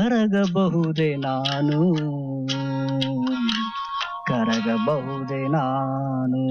ಕರಗಬಹುದೇ ನಾನು ಕರಗಬಹುದೇ ನಾನು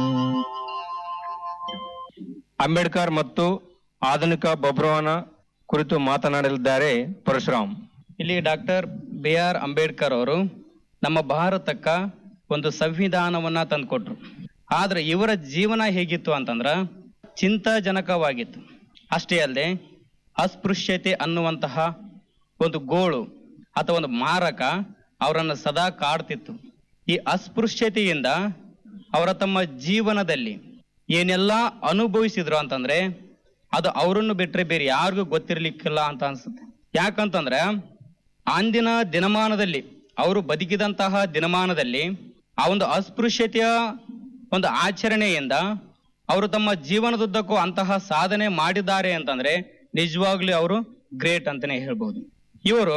ಅಂಬೇಡ್ಕರ್ ಮತ್ತು ಆಧುನಿಕ ಬಬ್ರುವಾನ ಕುರಿತು ಮಾತನಾಡಲಿದ್ದಾರೆ ಪರಶುರಾಮ್ ಇಲ್ಲಿ ಡಾಕ್ಟರ್ ಬಿ ಆರ್ ಅಂಬೇಡ್ಕರ್ ಅವರು ನಮ್ಮ ಭಾರತಕ್ಕ ಒಂದು ಸಂವಿಧಾನವನ್ನ ತಂದುಕೊಟ್ರು ಆದ್ರೆ ಇವರ ಜೀವನ ಹೇಗಿತ್ತು ಅಂತಂದ್ರ ಚಿಂತಾಜನಕವಾಗಿತ್ತು ಅಷ್ಟೇ ಅಲ್ಲದೆ ಅಸ್ಪೃಶ್ಯತೆ ಅನ್ನುವಂತಹ ಒಂದು ಗೋಳು ಅಥವಾ ಒಂದು ಮಾರಕ ಅವರನ್ನು ಸದಾ ಕಾಡ್ತಿತ್ತು ಈ ಅಸ್ಪೃಶ್ಯತೆಯಿಂದ ಅವರ ತಮ್ಮ ಜೀವನದಲ್ಲಿ ಏನೆಲ್ಲ ಅನುಭವಿಸಿದ್ರು ಅಂತಂದ್ರೆ ಅದು ಅವರನ್ನು ಬಿಟ್ರೆ ಬೇರೆ ಯಾರಿಗೂ ಗೊತ್ತಿರ್ಲಿಕ್ಕಿಲ್ಲ ಅಂತ ಅನ್ಸುತ್ತೆ ಯಾಕಂತಂದ್ರೆ ಅಂದಿನ ದಿನಮಾನದಲ್ಲಿ ಅವರು ಬದುಕಿದಂತಹ ದಿನಮಾನದಲ್ಲಿ ಆ ಒಂದು ಅಸ್ಪೃಶ್ಯತೆಯ ಒಂದು ಆಚರಣೆಯಿಂದ ಅವರು ತಮ್ಮ ಜೀವನದುದ್ದಕ್ಕೂ ಅಂತಹ ಸಾಧನೆ ಮಾಡಿದ್ದಾರೆ ಅಂತಂದ್ರೆ ನಿಜವಾಗ್ಲೂ ಅವರು ಗ್ರೇಟ್ ಅಂತಾನೆ ಹೇಳ್ಬೋದು ಇವರು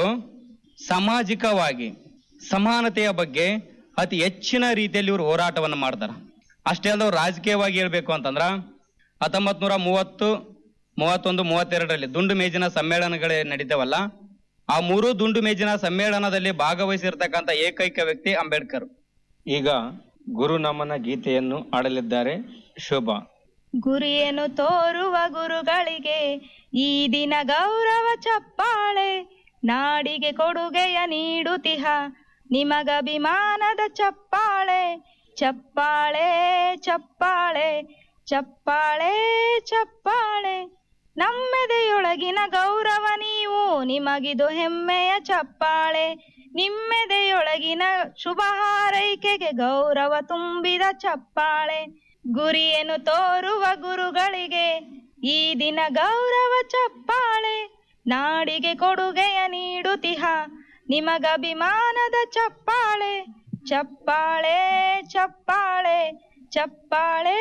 ಸಾಮಾಜಿಕವಾಗಿ ಸಮಾನತೆಯ ಬಗ್ಗೆ ಅತಿ ಹೆಚ್ಚಿನ ರೀತಿಯಲ್ಲಿ ಇವರು ಹೋರಾಟವನ್ನು ಮಾಡ್ತಾರೆ ಅಷ್ಟೇ ಅಲ್ಲದೆ ಅವ್ರು ರಾಜಕೀಯವಾಗಿ ಹೇಳ್ಬೇಕು ಅಂತಂದ್ರ ಹತ್ತೊಂಬತ್ ನೂರ ಮೂವತ್ತು ಮೂವತ್ತೊಂದು ಮೂವತ್ತೆರಡರಲ್ಲಿ ದುಂಡು ಮೇಜಿನ ಸಮ್ಮೇಳನಗಳೇ ನಡೀತಾವಲ್ಲ ಆ ಮೂರು ದುಂಡು ಮೇಜಿನ ಸಮ್ಮೇಳನದಲ್ಲಿ ಭಾಗವಹಿಸಿರ್ತಕ್ಕಂಥ ಏಕೈಕ ವ್ಯಕ್ತಿ ಅಂಬೇಡ್ಕರ್ ಈಗ ಗುರು ನಮನ ಗೀತೆಯನ್ನು ಆಡಲಿದ್ದಾರೆ ಶೋಭಾ ಗುರಿಯನ್ನು ತೋರುವ ಗುರುಗಳಿಗೆ ಈ ದಿನ ಗೌರವ ಚಪ್ಪಾಳೆ ನಾಡಿಗೆ ಕೊಡುಗೆಯ ನೀಡುತ್ತಿಹ ನಿಮಗಭಿಮಾನದ ಚಪ್ಪಾಳೆ ಚಪ್ಪಾಳೆ ಚಪ್ಪಾಳೆ ಚಪ್ಪಾಳೆ ಚಪ್ಪಾಳೆ ನಮ್ಮೆದೆಯೊಳಗಿನ ಗೌರವ ನೀವು ನಿಮಗಿದು ಹೆಮ್ಮೆಯ ಚಪ್ಪಾಳೆ ನಿಮ್ಮೆದೆಯೊಳಗಿನ ಶುಭ ಹಾರೈಕೆಗೆ ಗೌರವ ತುಂಬಿದ ಚಪ್ಪಾಳೆ ಗುರಿಯನ್ನು ತೋರುವ ಗುರುಗಳಿಗೆ ಈ ದಿನ ಗೌರವ ಚಪ್ಪಾಳೆ ನಾಡಿಗೆ ಕೊಡುಗೆಯ ನೀಡುತ್ತಿಹ ನಿಮಗಭಿಮಾನದ ಚಪ್ಪಾಳೆ ಚಪ್ಪಾಳೆ ಚಪ್ಪಾಳೆ ಚಪ್ಪಾಳೆ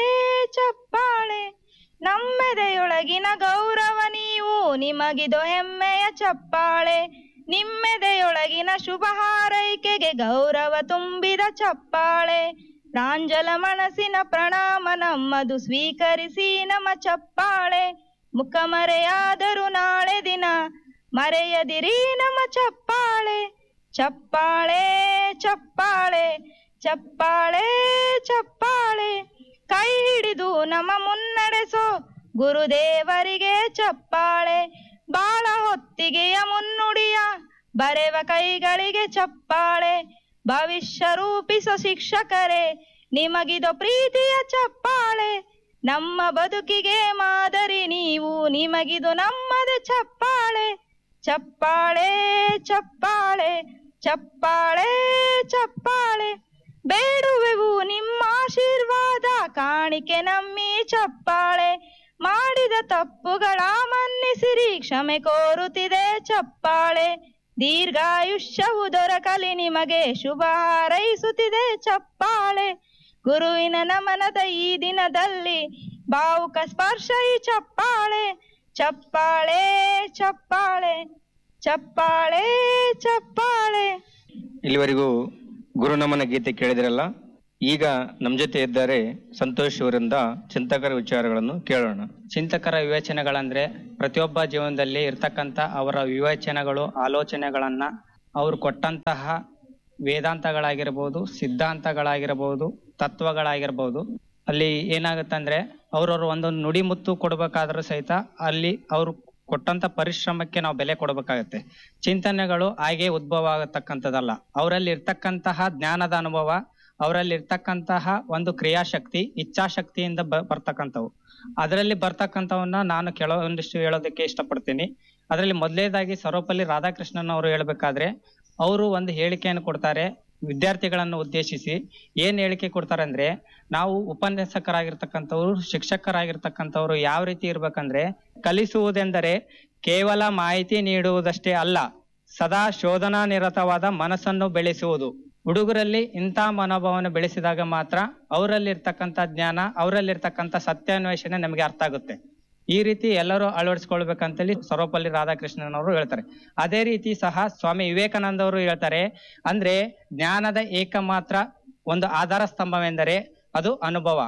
ಚಪ್ಪಾಳೆ ನಮ್ಮೆದೆಯೊಳಗಿನ ಗೌರವ ನೀವು ನಿಮಗಿದು ಹೆಮ್ಮೆಯ ಚಪ್ಪಾಳೆ ನಿಮ್ಮೆದೆಯೊಳಗಿನ ಶುಭ ಹಾರೈಕೆಗೆ ಗೌರವ ತುಂಬಿದ ಚಪ್ಪಾಳೆ ಪ್ರಾಂಜಲ ಮನಸ್ಸಿನ ಪ್ರಣಾಮ ನಮ್ಮದು ಸ್ವೀಕರಿಸಿ ನಮ್ಮ ಚಪ್ಪಾಳೆ ಮುಖ ಮರೆಯಾದರೂ ನಾಳೆ ದಿನ ಮರೆಯದಿರಿ ನಮ್ಮ ಚಪ್ಪಾಳೆ ಚಪ್ಪಾಳೆ ಚಪ್ಪಾಳೆ ಚಪ್ಪಾಳೆ ಚಪ್ಪಾಳೆ ಕೈ ಹಿಡಿದು ನಮ್ಮ ಮುನ್ನಡೆಸೋ ಗುರುದೇವರಿಗೆ ಚಪ್ಪಾಳೆ ಬಾಳ ಹೊತ್ತಿಗೆಯ ಮುನ್ನುಡಿಯ ಬರೆವ ಕೈಗಳಿಗೆ ಚಪ್ಪಾಳೆ ಭವಿಷ್ಯ ರೂಪಿಸೋ ಶಿಕ್ಷಕರೇ ನಿಮಗಿದು ಪ್ರೀತಿಯ ಚಪ್ಪಾಳೆ ನಮ್ಮ ಬದುಕಿಗೆ ಮಾದರಿ ನೀವು ನಿಮಗಿದು ನಮ್ಮದೇ ಚಪ್ಪಾಳೆ ಚಪ್ಪಾಳೆ ಚಪ್ಪಾಳೆ ಚಪ್ಪಾಳೆ ಚಪ್ಪಾಳೆ ಬೇಡುವೆವು ನಿಮ್ಮ ಆಶೀರ್ವಾದ ಕಾಣಿಕೆ ನಮ್ಮಿ ಚಪ್ಪಾಳೆ ಮಾಡಿದ ತಪ್ಪುಗಳ ಮನ್ನಿಸಿರಿ ಕ್ಷಮೆ ಕೋರುತ್ತಿದೆ ಚಪ್ಪಾಳೆ ದೀರ್ಘಾಯುಷ್ಯವು ದೊರಕಲಿ ನಿಮಗೆ ಶುಭ ಹಾರೈಸುತ್ತಿದೆ ಚಪ್ಪಾಳೆ ಗುರುವಿನ ನಮನದ ಈ ದಿನದಲ್ಲಿ ಭಾವುಕ ಸ್ಪರ್ಶ ಈ ಚಪ್ಪಾಳೆ ಚಪ್ಪಾಳೆ ಚಪ್ಪಾಳೆ ಚಪ್ಪಾಳೆ ಚಪ್ಪಾಳೆ ಇಲ್ಲಿವರೆಗೂ ಗುರು ನಮನ ಗೀತೆ ಕೇಳಿದಿರಲ್ಲ ಈಗ ನಮ್ ಜೊತೆ ಇದ್ದಾರೆ ಸಂತೋಷ್ ಅವರಿಂದ ಚಿಂತಕರ ವಿಚಾರಗಳನ್ನು ಕೇಳೋಣ ಚಿಂತಕರ ವಿವೇಚನೆಗಳಂದ್ರೆ ಪ್ರತಿಯೊಬ್ಬ ಜೀವನದಲ್ಲಿ ಇರ್ತಕ್ಕಂಥ ಅವರ ವಿವೇಚನೆಗಳು ಆಲೋಚನೆಗಳನ್ನ ಅವ್ರು ಕೊಟ್ಟಂತಹ ವೇದಾಂತಗಳಾಗಿರ್ಬೋದು ಸಿದ್ಧಾಂತಗಳಾಗಿರ್ಬೋದು ತತ್ವಗಳಾಗಿರ್ಬೋದು ಅಲ್ಲಿ ಏನಾಗುತ್ತಂದ್ರೆ ಅವ್ರವ್ರ ಒಂದೊಂದು ನುಡಿ ಮುತ್ತು ಕೊಡ್ಬೇಕಾದ್ರೂ ಸಹಿತ ಅಲ್ಲಿ ಅವ್ರು ಕೊಟ್ಟಂತ ಪರಿಶ್ರಮಕ್ಕೆ ನಾವು ಬೆಲೆ ಕೊಡಬೇಕಾಗತ್ತೆ ಚಿಂತನೆಗಳು ಹಾಗೆ ಉದ್ಭವ ಆಗತಕ್ಕಂಥದ್ದಲ್ಲ ಅವರಲ್ಲಿ ಇರ್ತಕ್ಕಂತಹ ಜ್ಞಾನದ ಅನುಭವ ಅವರಲ್ಲಿ ಇರ್ತಕ್ಕಂತಹ ಒಂದು ಕ್ರಿಯಾಶಕ್ತಿ ಇಚ್ಛಾಶಕ್ತಿಯಿಂದ ಬ ಬರ್ತಕ್ಕಂಥವು ಅದರಲ್ಲಿ ಬರ್ತಕ್ಕಂಥವನ್ನ ನಾನು ಕೆಲವೊಂದಿಷ್ಟು ಹೇಳೋದಕ್ಕೆ ಇಷ್ಟಪಡ್ತೀನಿ ಅದರಲ್ಲಿ ಮೊದಲನೇದಾಗಿ ಸರ್ವಪಲ್ಲಿ ರಾಧಾಕೃಷ್ಣನ್ ಅವರು ಹೇಳ್ಬೇಕಾದ್ರೆ ಅವರು ಒಂದು ಹೇಳಿಕೆಯನ್ನು ಕೊಡ್ತಾರೆ ವಿದ್ಯಾರ್ಥಿಗಳನ್ನು ಉದ್ದೇಶಿಸಿ ಏನ್ ಹೇಳಿಕೆ ಕೊಡ್ತಾರೆ ಅಂದ್ರೆ ನಾವು ಉಪನ್ಯಾಸಕರಾಗಿರ್ತಕ್ಕಂಥವ್ರು ಶಿಕ್ಷಕರಾಗಿರ್ತಕ್ಕಂಥವ್ರು ಯಾವ ರೀತಿ ಇರ್ಬೇಕಂದ್ರೆ ಕಲಿಸುವುದೆಂದರೆ ಕೇವಲ ಮಾಹಿತಿ ನೀಡುವುದಷ್ಟೇ ಅಲ್ಲ ಸದಾ ಶೋಧನಾ ನಿರತವಾದ ಮನಸ್ಸನ್ನು ಬೆಳೆಸುವುದು ಹುಡುಗರಲ್ಲಿ ಇಂಥ ಮನೋಭಾವನೆ ಬೆಳೆಸಿದಾಗ ಮಾತ್ರ ಅವರಲ್ಲಿರ್ತಕ್ಕಂಥ ಜ್ಞಾನ ಅವರಲ್ಲಿರ್ತಕ್ಕಂಥ ಸತ್ಯಾನ್ವೇಷಣೆ ನಮಗೆ ಅರ್ಥ ಆಗುತ್ತೆ ಈ ರೀತಿ ಎಲ್ಲರೂ ಅಳವಡಿಸ್ಕೊಳ್ಬೇಕಂತೇಳಿ ಸರ್ವಪಲ್ಲಿ ರಾಧಾಕೃಷ್ಣನ್ ಅವರು ಹೇಳ್ತಾರೆ ಅದೇ ರೀತಿ ಸಹ ಸ್ವಾಮಿ ವಿವೇಕಾನಂದ ಅವರು ಹೇಳ್ತಾರೆ ಅಂದ್ರೆ ಜ್ಞಾನದ ಏಕಮಾತ್ರ ಒಂದು ಆಧಾರ ಸ್ತಂಭವೆಂದರೆ ಅದು ಅನುಭವ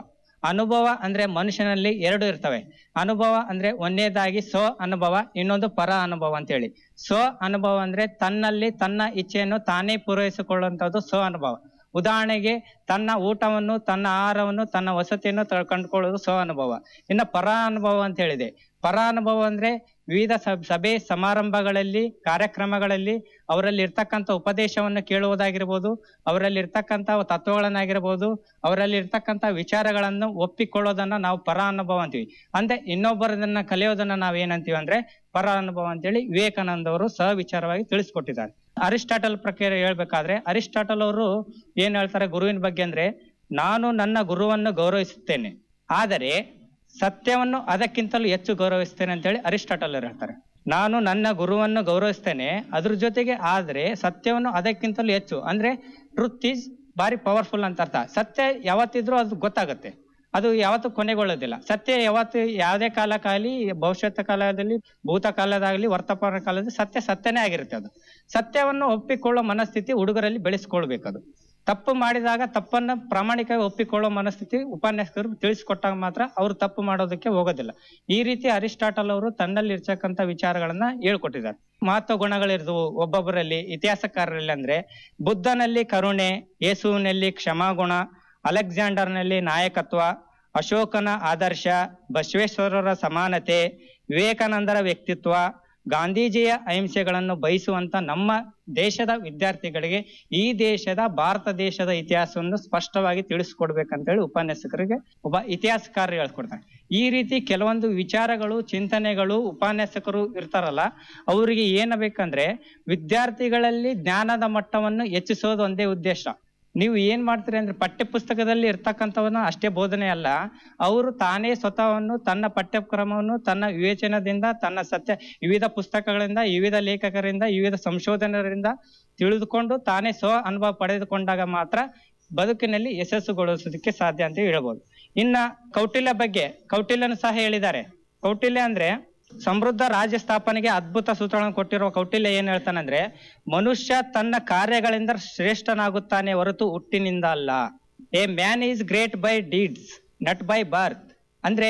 ಅನುಭವ ಅಂದ್ರೆ ಮನುಷ್ಯನಲ್ಲಿ ಎರಡು ಇರ್ತವೆ ಅನುಭವ ಅಂದ್ರೆ ಒಂದನೇದಾಗಿ ಸ್ವ ಅನುಭವ ಇನ್ನೊಂದು ಪರ ಅನುಭವ ಅಂತ ಹೇಳಿ ಸ್ವ ಅನುಭವ ಅಂದ್ರೆ ತನ್ನಲ್ಲಿ ತನ್ನ ಇಚ್ಛೆಯನ್ನು ತಾನೇ ಪೂರೈಸಿಕೊಳ್ಳುವಂತದ್ದು ಸ್ವ ಅನುಭವ ಉದಾಹರಣೆಗೆ ತನ್ನ ಊಟವನ್ನು ತನ್ನ ಆಹಾರವನ್ನು ತನ್ನ ವಸತಿಯನ್ನು ತ- ಕಂಡುಕೊಳ್ಳುವುದು ಸ್ವ ಅನುಭವ ಇನ್ನು ಪರ ಅನುಭವ ಅಂತ ಹೇಳಿದೆ ಪರ ಅನುಭವ ಅಂದ್ರೆ ವಿವಿಧ ಸಬ್- ಸಭೆ ಸಮಾರಂಭಗಳಲ್ಲಿ ಕಾರ್ಯಕ್ರಮಗಳಲ್ಲಿ ಅವರಲ್ಲಿ ಇರ್ತಕ್ಕಂಥ ಉಪದೇಶವನ್ನು ಕೇಳುವುದಾಗಿರ್ಬೋದು ಅವರಲ್ಲಿ ಇರ್ತಕ್ಕಂಥ ತತ್ವಗಳನ್ನಾಗಿರ್ಬೋದು ಅವರಲ್ಲಿ ಇರ್ತಕ್ಕಂಥ ವಿಚಾರಗಳನ್ನು ಒಪ್ಪಿಕೊಳ್ಳೋದನ್ನ ನಾವು ಪರ ಅನುಭವ ಅಂತೀವಿ ಅಂದ್ರೆ ಇನ್ನೊಬ್ಬರದನ್ನ ಕಲಿಯೋದನ್ನ ನಾವ್ ಏನಂತೀವಿ ಅಂದ್ರೆ ಪರ ಅನುಭವ ಅಂತೇಳಿ ವಿವೇಕಾನಂದ ಅವರು ಸಹ ವಿಚಾರವಾಗಿ ತಿಳಿಸ್ಕೊಟ್ಟಿದ್ದಾರೆ ಅರಿಸ್ಟಾಟಲ್ ಪ್ರಕಾರ ಹೇಳ್ಬೇಕಾದ್ರೆ ಅರಿಸ್ಟಾಟಲ್ ಅವರು ಏನ್ ಹೇಳ್ತಾರೆ ಗುರುವಿನ ಬಗ್ಗೆ ಅಂದ್ರೆ ನಾನು ನನ್ನ ಗುರುವನ್ನು ಗೌರವಿಸುತ್ತೇನೆ ಆದರೆ ಸತ್ಯವನ್ನು ಅದಕ್ಕಿಂತಲೂ ಹೆಚ್ಚು ಗೌರವಿಸ್ತೇನೆ ಅಂತೇಳಿ ಅರಿಸ್ಟಾಟಲ್ ಅವರು ಹೇಳ್ತಾರೆ ನಾನು ನನ್ನ ಗುರುವನ್ನು ಗೌರವಿಸ್ತೇನೆ ಅದ್ರ ಜೊತೆಗೆ ಆದ್ರೆ ಸತ್ಯವನ್ನು ಅದಕ್ಕಿಂತಲೂ ಹೆಚ್ಚು ಅಂದ್ರೆ ಟ್ರುತ್ ಈಸ್ ಬಾರಿ ಪವರ್ಫುಲ್ ಅಂತ ಅರ್ಥ ಸತ್ಯ ಯಾವತ್ತಿದ್ರೂ ಅದು ಗೊತ್ತಾಗುತ್ತೆ ಅದು ಯಾವತ್ತೂ ಕೊನೆಗೊಳ್ಳೋದಿಲ್ಲ ಸತ್ಯ ಯಾವತ್ತು ಯಾವುದೇ ಕಾಲಕ್ಕಾಗಲಿ ಭವಿಷ್ಯತ್ ಕಾಲದಲ್ಲಿ ಭೂತ ಕಾಲದಾಗಲಿ ವರ್ತಮಾನ ಕಾಲದಲ್ಲಿ ಸತ್ಯ ಸತ್ಯನೇ ಆಗಿರುತ್ತೆ ಅದು ಸತ್ಯವನ್ನು ಒಪ್ಪಿಕೊಳ್ಳೋ ಮನಸ್ಥಿತಿ ಹುಡುಗರಲ್ಲಿ ಬೆಳೆಸ್ಕೊಳ್ಬೇಕು ಅದು ತಪ್ಪು ಮಾಡಿದಾಗ ತಪ್ಪನ್ನ ಪ್ರಾಮಾಣಿಕವಾಗಿ ಒಪ್ಪಿಕೊಳ್ಳೋ ಮನಸ್ಥಿತಿ ಉಪನ್ಯಾಸಕರು ತಿಳಿಸ್ಕೊಟ್ಟಾಗ ಮಾತ್ರ ಅವರು ತಪ್ಪು ಮಾಡೋದಕ್ಕೆ ಹೋಗೋದಿಲ್ಲ ಈ ರೀತಿ ಅರಿಸ್ಟಾಟಲ್ ಅವರು ತನ್ನಲ್ಲಿ ಇರ್ತಕ್ಕಂಥ ವಿಚಾರಗಳನ್ನ ಹೇಳ್ಕೊಟ್ಟಿದ್ದಾರೆ ಮಹತ್ವ ಗುಣಗಳಿರ್ದವು ಒಬ್ಬೊಬ್ಬರಲ್ಲಿ ಇತಿಹಾಸಕಾರರಲ್ಲಿ ಅಂದ್ರೆ ಬುದ್ಧನಲ್ಲಿ ಕರುಣೆ ಯೇಸುವಿನಲ್ಲಿ ಕ್ಷಮಾಗುಣ ಅಲೆಕ್ಸಾಂಡರ್ನಲ್ಲಿ ನಾಯಕತ್ವ ಅಶೋಕನ ಆದರ್ಶ ಬಸವೇಶ್ವರರ ಸಮಾನತೆ ವಿವೇಕಾನಂದರ ವ್ಯಕ್ತಿತ್ವ ಗಾಂಧೀಜಿಯ ಅಹಿಂಸೆಗಳನ್ನು ಬಯಸುವಂತ ನಮ್ಮ ದೇಶದ ವಿದ್ಯಾರ್ಥಿಗಳಿಗೆ ಈ ದೇಶದ ಭಾರತ ದೇಶದ ಇತಿಹಾಸವನ್ನು ಸ್ಪಷ್ಟವಾಗಿ ತಿಳಿಸ್ಕೊಡ್ಬೇಕಂತೇಳಿ ಉಪನ್ಯಾಸಕರಿಗೆ ಒಬ್ಬ ಇತಿಹಾಸಕಾರ ಹೇಳ್ಕೊಡ್ತಾರೆ ಈ ರೀತಿ ಕೆಲವೊಂದು ವಿಚಾರಗಳು ಚಿಂತನೆಗಳು ಉಪನ್ಯಾಸಕರು ಇರ್ತಾರಲ್ಲ ಅವರಿಗೆ ಏನ ಬೇಕಂದ್ರೆ ವಿದ್ಯಾರ್ಥಿಗಳಲ್ಲಿ ಜ್ಞಾನದ ಮಟ್ಟವನ್ನು ಹೆಚ್ಚಿಸೋದು ಒಂದೇ ಉದ್ದೇಶ ನೀವು ಏನ್ ಮಾಡ್ತೀರಿ ಅಂದ್ರೆ ಪಠ್ಯ ಪುಸ್ತಕದಲ್ಲಿ ಇರ್ತಕ್ಕಂಥವನ್ನ ಅಷ್ಟೇ ಬೋಧನೆ ಅಲ್ಲ ಅವರು ತಾನೇ ಸ್ವತಃವನ್ನು ತನ್ನ ಪಠ್ಯಕ್ರಮವನ್ನು ತನ್ನ ವಿವೇಚನದಿಂದ ತನ್ನ ಸತ್ಯ ವಿವಿಧ ಪುಸ್ತಕಗಳಿಂದ ವಿವಿಧ ಲೇಖಕರಿಂದ ವಿವಿಧ ಸಂಶೋಧನರಿಂದ ತಿಳಿದುಕೊಂಡು ತಾನೇ ಸ್ವ ಅನುಭವ ಪಡೆದುಕೊಂಡಾಗ ಮಾತ್ರ ಬದುಕಿನಲ್ಲಿ ಯಶಸ್ಸುಗೊಳಿಸೋದಕ್ಕೆ ಸಾಧ್ಯ ಅಂತ ಹೇಳ್ಬೋದು ಇನ್ನ ಕೌಟಿಲ್ಯ ಬಗ್ಗೆ ಕೌಟಿಲ್ಯನು ಸಹ ಹೇಳಿದ್ದಾರೆ ಕೌಟಿಲ್ಯ ಅಂದ್ರೆ ಸಮೃದ್ಧ ರಾಜ್ಯ ಸ್ಥಾಪನೆಗೆ ಅದ್ಭುತ ಸೂತ್ರಗಳನ್ನು ಕೊಟ್ಟಿರುವ ಕೌಟಿಲ್ಯ ಏನ್ ಹೇಳ್ತಾನಂದ್ರೆ ಮನುಷ್ಯ ತನ್ನ ಕಾರ್ಯಗಳಿಂದ ಶ್ರೇಷ್ಠನಾಗುತ್ತಾನೆ ಹೊರತು ಹುಟ್ಟಿನಿಂದ ಅಲ್ಲ a man is great by deeds not by birth ಅಂದ್ರೆ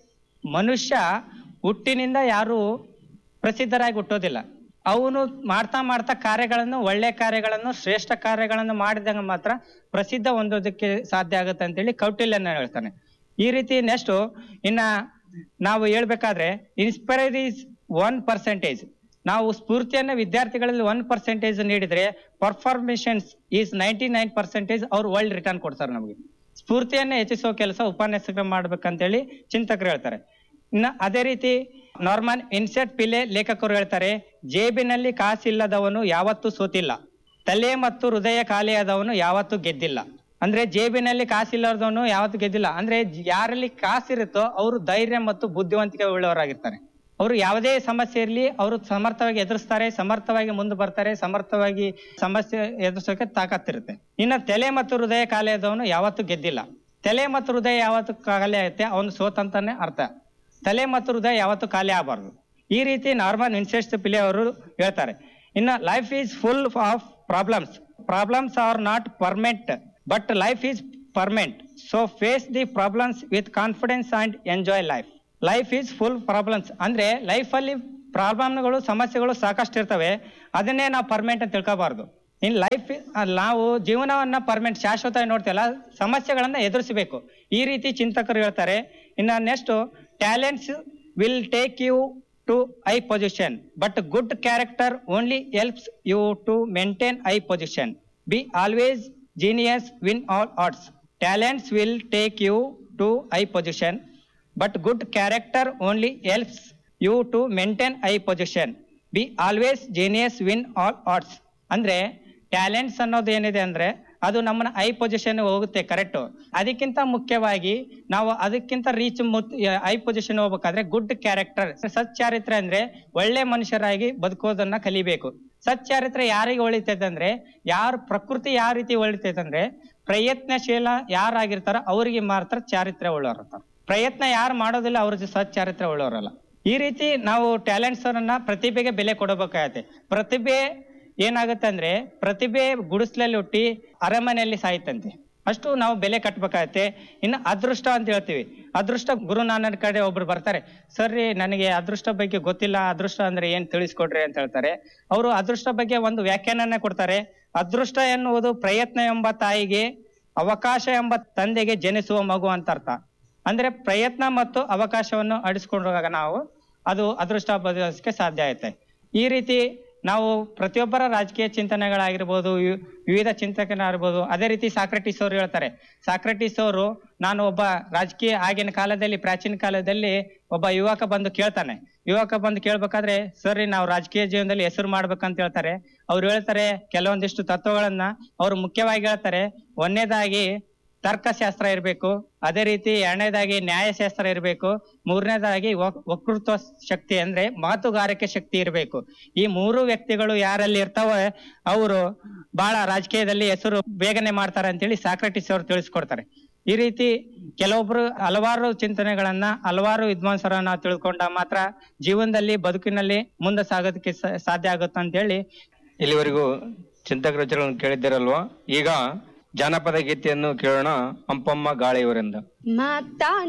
ಮನುಷ್ಯ ಹುಟ್ಟಿನಿಂದ ಯಾರು ಪ್ರಸಿದ್ಧರಾಗಿ ಹುಟ್ಟೋದಿಲ್ಲ ಅವನು ಮಾಡ್ತಾ ಮಾಡ್ತಾ ಕಾರ್ಯಗಳನ್ನು ಒಳ್ಳೆ ಕಾರ್ಯಗಳನ್ನು ಶ್ರೇಷ್ಠ ಕಾರ್ಯಗಳನ್ನು ಮಾಡಿದಾಗ ಮಾತ್ರ ಪ್ರಸಿದ್ಧ ಹೊಂದೋದಕ್ಕೆ ಸಾಧ್ಯ ಆಗುತ್ತೆ ಅಂತೇಳಿ ಕೌಟಿಲ್ಯನ ಹೇಳ್ತಾನೆ ಈ ರೀತಿ ನೆಕ್ಸ್ಟ್ ಇನ್ನ ನಾವು ಹೇಳ್ಬೇಕಾದ್ರೆ ಇನ್ಸ್ಪೈರ್ ಈಸ್ ಒನ್ ಪರ್ಸೆಂಟೇಜ್ ನಾವು ಸ್ಫೂರ್ತಿಯನ್ನ ವಿದ್ಯಾರ್ಥಿಗಳಲ್ಲಿ ಒನ್ ಪರ್ಸೆಂಟೇಜ್ ನೀಡಿದ್ರೆ perspirations is ninety nine percentage ಅವ್ರು ವರ್ಲ್ಡ್ ರಿಟರ್ನ್ ಕೊಡ್ತಾರೆ ನಮಗೆ ಸ್ಫೂರ್ತಿಯನ್ನ ಹೆಚ್ಚಿಸೋ ಕೆಲಸ ಉಪನ್ಯಾಸಕರು ಮಾಡ್ಬೇಕಂತೇಳಿ ಚಿಂತಕರು ಹೇಳ್ತಾರೆ ಇನ್ನ ಅದೇ ರೀತಿ ನಾರ್ಮನ್ ಇನ್ಸೆಟ್ ಪಿಲೆ ಲೇಖಕರು ಹೇಳ್ತಾರೆ ಜೇಬಿನಲ್ಲಿ ಕಾಸಿಲ್ಲದವನು ಯಾವತ್ತೂ ಸೋತಿಲ್ಲ ತಲೆ ಮತ್ತು ಹೃದಯ ಖಾಲಿಯಾದವನು ಯಾವತ್ತೂ ಗೆದ್ದಿಲ್ಲ ಅಂದ್ರೆ ಜೇಬಿನಲ್ಲಿ ಕಾಸಿಲ್ಲದವನು ಯಾವತ್ತೂ ಗೆದ್ದಿಲ್ಲ ಅಂದ್ರೆ ಯಾರಲ್ಲಿ ಕಾಸಿರುತ್ತೋ ಅವರು ಧೈರ್ಯ ಮತ್ತು ಬುದ್ಧಿವಂತಿಕೆ ಉಳ್ಳವರಾಗಿರ್ತಾರೆ ಅವರು ಯಾವುದೇ ಸಮಸ್ಯೆ ಇರಲಿ ಅವರು ಸಮರ್ಥವಾಗಿ ಎದುರಿಸ್ತಾರೆ ಸಮರ್ಥವಾಗಿ ಮುಂದೆ ಬರ್ತಾರೆ ಸಮರ್ಥವಾಗಿ ಸಮಸ್ಯೆ ಎದುರಿಸೋಕೆ ತಾಕತ್ತಿರುತ್ತೆ ಇನ್ನು ತಲೆ ಮತ್ತು ಹೃದಯ ಖಾಲಿಯಾದವನು ಯಾವತ್ತೂ ಗೆದ್ದಿಲ್ಲ ತಲೆ ಮತ್ತು ಹೃದಯ ಯಾವತ್ತು ಖಾಲಿ ಆಗುತ್ತೆ ಅವನು ಸೋತಂತಾನೆ ಅರ್ಥ ತಲೆ ಮತ್ತು ಹೃದಯ ಯಾವತ್ತೂ ಖಾಲಿ ಆಗಬಾರ್ದು ಈ ರೀತಿ ನಾರ್ಮಲ್ ಇನ್ಸೆಸ್ಟ್ ಪಿಲೆ ಅವರು ಹೇಳ್ತಾರೆ ಇನ್ನು life is full of problems problems are not permanent but life is permanent so face the problems with confidence and enjoy life life is full problems ಅಂದ್ರೆ ಲೈಫ್ ಅಲ್ಲಿ ಪ್ರಾಬ್ಲಮ್ಗಳು ಸಮಸ್ಯೆಗಳು ಸಾಕಷ್ಟು ಇರ್ತವೆ ಅದನ್ನೇ ನಾವು ಪರ್ಮೆಂಟ್ ಅಂತ ತಿಳ್ಕೋಬಾರ್ದು ಇನ್ ಲೈಫ್ ನಾವು ಜೀವನವನ್ನ ಪರ್ಮೆಂಟ್ ಶಾಶ್ವತವಾಗಿ ನೋಡ್ತಿಲ್ಲ ಸಮಸ್ಯೆಗಳನ್ನ ಎದುರಿಸಬೇಕು ಈ ರೀತಿ ಚಿಂತಕರು ಹೇಳ್ತಾರೆ ಇನ್ನ next talents will take you to high position but good character only helps you to maintain high position be always genius win all arts talents will take you to high position but good character only helps you to maintain high position be always genius win all arts ಅಂದ್ರೆ talents ಅನ್ನೋದು ಏನಿದೆ ಅಂದ್ರೆ ಅದು ನಮ್ಮನ್ನ I position ಹೋಗುತ್ತೆ correct ಅದಕ್ಕಿಂತ ಮುಖ್ಯವಾಗಿ ನಾವು ಅದಕ್ಕಿಂತ ರೀಚ್ ಐ ಪೊಸಿಷನ್ ಹೋಗ್ಬೇಕಾದ್ರೆ ಗುಡ್ ಕ್ಯಾರೆಕ್ಟರ್ ಸಚ್ಚಾರಿತ್ರೆ ಅಂದ್ರೆ ಒಳ್ಳೆ ಮನುಷ್ಯರಾಗಿ ಬದುಕೋದನ್ನ ಕಲಿಬೇಕು ಸಚ್ಚಾರಿತ್ರೆ ಯಾರಿಗೆ ಒಳಿತೈತೆ ಅಂದ್ರೆ ಯಾರು ಪ್ರಕೃತಿ ಯಾವ ರೀತಿ ಒಳಿತೈತೆ ಅಂದ್ರೆ ಪ್ರಯತ್ನಶೀಲ ಯಾರಾಗಿರ್ತಾರೋ ಅವರಿಗೆ ಮಾತ್ರ ಚಾರಿತ್ರ್ಯ ಉಳ್ಳವ್ರು ಇರ್ತಾರೆ. ಪ್ರಯತ್ನ ಯಾರು ಮಾಡೋದಿಲ್ಲ ಅವ್ರ ಸಚ್ಚಾರಿತ್ರ್ಯ ಉಳ್ಳವರಲ್ಲ ಈ ರೀತಿ ನಾವು ಟ್ಯಾಲೆಂಟ್ಸ್ ಅನ್ನ ಪ್ರತಿಭೆಗೆ ಬೆಲೆ ಕೊಡಬೇಕಾಗತ್ತೆ ಪ್ರತಿಭೆ ಏನಾಗುತ್ತೆ ಅಂದ್ರೆ ಪ್ರತಿಭೆ ಗುಡಿಸ್ಲಲ್ಲಿ ಹುಟ್ಟಿ ಅರಮನೆಯಲ್ಲಿ ಸಾಯ್ತಂತೆ ಅಷ್ಟು ನಾವು ಬೆಲೆ ಕಟ್ಟಬೇಕಾಗತ್ತೆ ಇನ್ನು ಅದೃಷ್ಟ ಅಂತ ಹೇಳ್ತೀವಿ ಅದೃಷ್ಟ ಗುರು ನಾನಕ್ ಕಡೆ ಒಬ್ರು ಬರ್ತಾರೆ ಸರ್ ರೀ ನನಗೆ ಅದೃಷ್ಟ ಬಗ್ಗೆ ಗೊತ್ತಿಲ್ಲ ಅದೃಷ್ಟ ಅಂದ್ರೆ ಏನ್ ತಿಳಿಸ್ಕೊಡ್ರಿ ಅಂತ ಹೇಳ್ತಾರೆ ಅವರು ಅದೃಷ್ಟ ಬಗ್ಗೆ ಒಂದು ವ್ಯಾಖ್ಯಾನನೇ ಕೊಡ್ತಾರೆ ಅದೃಷ್ಟ ಎನ್ನುವುದು ಪ್ರಯತ್ನ ಎಂಬ ತಾಯಿಗೆ ಅವಕಾಶ ಎಂಬ ತಂದೆಗೆ ಜನಿಸುವ ಮಗು ಅಂತ ಅರ್ಥ ಅಂದ್ರೆ ಪ್ರಯತ್ನ ಮತ್ತು ಅವಕಾಶವನ್ನು ಅಡಿಸ್ಕೊಂಡಾಗ ನಾವು ಅದು ಅದೃಷ್ಟ ಬದಲಿಸಕ್ಕೆ ಸಾಧ್ಯ ಆಗುತ್ತೆ ಈ ರೀತಿ ನಾವು ಪ್ರತಿಯೊಬ್ಬರ ರಾಜಕೀಯ ಚಿಂತನೆಗಳಾಗಿರ್ಬೋದು ವಿ- ವಿವಿಧ ಚಿಂತಕರಾಗಿರ್ಬೋದು ಅದೇ ರೀತಿ ಸಾಕ್ರೆಟಿಸ್ ಅವರು ಹೇಳ್ತಾರೆ ಸಾಕ್ರೆಟಿಸ್ ಅವರು ನಾನು ಒಬ್ಬ ರಾಜಕೀಯ ಆಗಿನ ಕಾಲದಲ್ಲಿ ಪ್ರಾಚೀನ ಕಾಲದಲ್ಲಿ ಒಬ್ಬ ಯುವಕ ಬಂದು ಕೇಳ್ತಾನೆ ಯುವಕ ಬಂದು ಕೇಳ್ಬೇಕಾದ್ರೆ ಸರಿ ನಾವು ರಾಜಕೀಯ ಜೀವನದಲ್ಲಿ ಹೆಸರು ಮಾಡ್ಬೇಕಂತ ಹೇಳ್ತಾರೆ ಅವ್ರು ಹೇಳ್ತಾರೆ ಕೆಲವೊಂದಿಷ್ಟು ತತ್ವಗಳನ್ನ ಅವ್ರು ಮುಖ್ಯವಾಗಿ ಹೇಳ್ತಾರೆ ಒಂದನೇದಾಗಿ ತರ್ಕಶಾಸ್ತ್ರ ಇರಬೇಕು ಅದೇ ರೀತಿ ಎರಡನೇದಾಗಿ ನ್ಯಾಯಶಾಸ್ತ್ರ ಇರಬೇಕು ಮೂರನೇದಾಗಿ ವಕ್- ವಕ್ತೃತ್ವ ಶಕ್ತಿ ಅಂದ್ರೆ ಮಾತುಗಾರಿಕೆ ಶಕ್ತಿ ಇರಬೇಕು ಈ ಮೂರು ವ್ಯಕ್ತಿಗಳು ಯಾರಲ್ಲಿ ಇರ್ತಾವೆ ಅವರು ಬಹಳ ರಾಜಕೀಯದಲ್ಲಿ ಹೆಸರು ಬೇಗನೆ ಮಾಡ್ತಾರೆ ಅಂತೇಳಿ ಸಾಕ್ರೆಟಿಸ್ ಅವರು ತಿಳಿಸ್ಕೊಡ್ತಾರೆ ಈ ರೀತಿ ಕೆಲವೊಬ್ರು ಹಲವಾರು ಚಿಂತನೆಗಳನ್ನ ಹಲವಾರು ವಿದ್ವಾಂಸರನ್ನ ತಿಳ್ಕೊಂಡ ಮಾತ್ರ ಜೀವನದಲ್ಲಿ ಬದುಕಿನಲ್ಲಿ ಮುಂದೆ ಸಾಗೋದಕ್ಕೆ ಸ- ಸಾಧ್ಯ ಆಗುತ್ತೆ ಅಂತ ಹೇಳಿ ಇಲ್ಲಿವರೆಗೂ ಚಿಂತಕರ ವಿಚಾರಗಳನ್ನು ಕೇಳಿದ್ದೀರಲ್ವಾ ಈಗ ಜಾನಪದ ಗೀತೆಯನ್ನು ಕೇಳೋಣ ಹಂಪಮ್ಮ ಗಾಳಿಯವರಿಂದ ಮಾತಾ